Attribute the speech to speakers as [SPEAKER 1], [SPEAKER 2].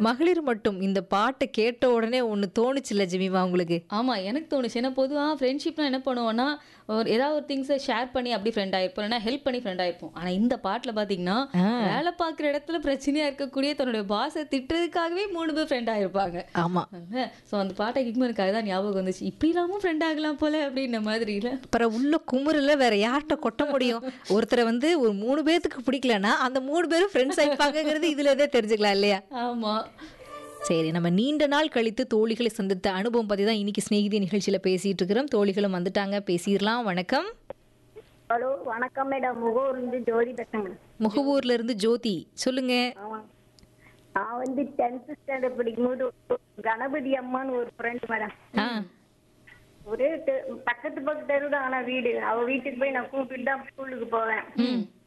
[SPEAKER 1] மகளிர் மட்டும் இந்த பாட்டை கேட்ட உடனே ஒண்ணு தோணுச்சுல்ல ஜெமிமா உங்களுக்கு
[SPEAKER 2] ஆமா எனக்கு தோணுச்சு ஏன்னா பொதுவாக ஃப்ரெண்ட்ஷிப்னா என்ன பண்ணுவோம்னா ஒரு ஏதாவது ஒரு திங்ஸை ஷேர் பண்ணி அப்படி ஃப்ரெண்ட் ஆயிருப்போம் இல்லைன்னா ஹெல்ப் பண்ணி ஃப்ரெண்ட் ஆயிருப்போம் ஆனா இந்த பாட்டில் பார்த்தீங்கன்னா வேலை பார்க்குற இடத்துல பிரச்சனையா இருக்கக்கூடிய தன்னுடைய பாஸை திட்டுறதுக்காகவே மூணு பேர் ஃப்ரெண்ட் ஆயிருப்பாங்க
[SPEAKER 1] ஆமா
[SPEAKER 2] ஸோ அந்த பாட்டை கேட்கும்போது எனக்கு அதுதான் ஞாபகம் வந்துச்சு இப்படி இல்லாமல் ஃப்ரெண்ட் ஆகலாம் போல அப்படின்ற மாதிரி இல்லை
[SPEAKER 1] அப்புறம் உள்ள குமுறல வேற யார்கிட்ட கொட்ட முடியும் ஒருத்தரை வந்து ஒரு மூணு பேர்த்துக்கு பிடிக்கலன்னா அந்த மூணு பேரும் ஃப்ரெண்ட்ஸ் ஆயிப்பாங்கிறது இதுல இருந்தே தெரிஞ்சுக்கலாம் இல்லையா
[SPEAKER 2] ஆமா
[SPEAKER 1] சரி நம்ம நீண்ட நாள் கழித்து தோழிகளை சந்தித்த அனுபவம் பத்தி தான் இன்னைக்கு ஸ்நேகிதி நிகழ்ச்சியில பேசிட்டு இருக்கிறோம் தோழிகளும் வந்துட்டாங்க பேசிடலாம் வணக்கம்
[SPEAKER 3] ஹலோ வணக்கம் மேடம் முகூர்ந்து ஜோதி பேசுங்க
[SPEAKER 1] முகவூர்ல இருந்து ஜோதி சொல்லுங்க
[SPEAKER 3] ஆமாம் நான் வந்து டென்த் ஸ்டாண்டர்ட் படிக்கும்போது ஒரு கணபதி அம்மான்னு ஒரு ஃப்ரெண்ட் மேடம்
[SPEAKER 1] ஆ
[SPEAKER 3] ஒரே தெ- பக்கத்து பக்கத்து தெரு தான் ஆனா வீடு அவ வீட்டுக்கு போய் நான் கூப்பிட்டு தான் ஸ்கூலுக்கு போவேன்